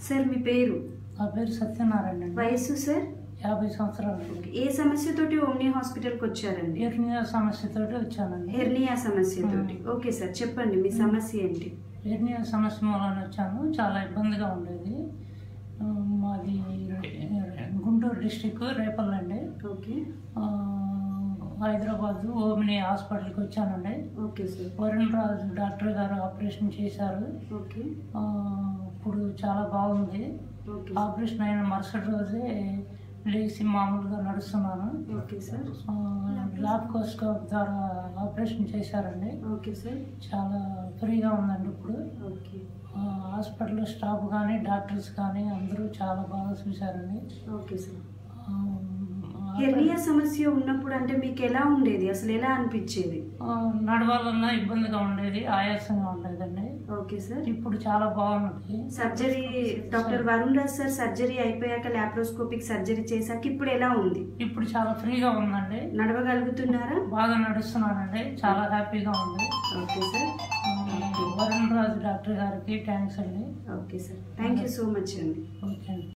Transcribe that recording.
sir మీ పేరు నా పేరు సత్యనారాయణ అండి వయస్సు సార్ యాభై సంవత్సరాలు అండి ఏ సమస్యతోటి ఓమ్ని హాస్పిటల్కి వచ్చారండి హెర్నియా సమస్యతోటి వచ్చానండి హెర్నియా సమస్యతోటి ఓకే సార్ చెప్పండి మీ సమస్య ఏంటి హెర్నియా సమస్య మూలాన వచ్చాను చాలా ఇబ్బందిగా ఉండేది ఆ, మాది గుంటూరు డిస్టిక్ రేపల్ అండి ఓకే ఆ, హైదరాబాద్ ఓమిని హాస్పిటల్కి వచ్చానండి okay sir Varun Raju doctor గారు ఆపరేషన్ చేశారు ఓకే ఆ, ఇప్పుడు చాలా బాగుంది ఓకే ఆపరేషన్ అయిన మరుసటి రోజే లేచి మామూలుగా నడుస్తున్నాను ఓకే సార్ లాప్కోస్కోప్ ద్వారా ఆపరేషన్ చేశారండి ఓకే సార్ చాలా ఫ్రీగా ఉందండి ఇప్పుడు ఓకే ఆ, హాస్పిటల్ స్టాఫ్ కానీ డాక్టర్స్ కానీ అందరూ చాలా బాగా చూశారండి ఓకే సార్ ఆ, హెర్నియా సమస్య ఉన్నప్పుడు అంటే మీకు ఎలా ఉండేది అసలు ఎలా అనిపించేది ఆ, నడవాలన్నా ఇబ్బందిగా ఉండేది ఆయాసంగా ఉండేదండి ఓకే సార్ ఇప్పుడు చాలా బాగున్నది surgery doctor Varun Raj sir surgery అయిపోయాక లాప్రోస్కోపిక్ సర్జరీ చేశాక ఇప్పుడు ఎలా ఉంది ఇప్పుడు చాలా ఫ్రీగా ఉందండి నడవగలుగుతున్నారా బాగా నడుస్తున్నానండి చాలా హ్యాపీగా ఉంది ఓకే సార్ ఆ, వరుణ్ రాజు డాక్టర్ గారికి థ్యాంక్స్ అండి okay sir thank you so much అండి ఓకే అండి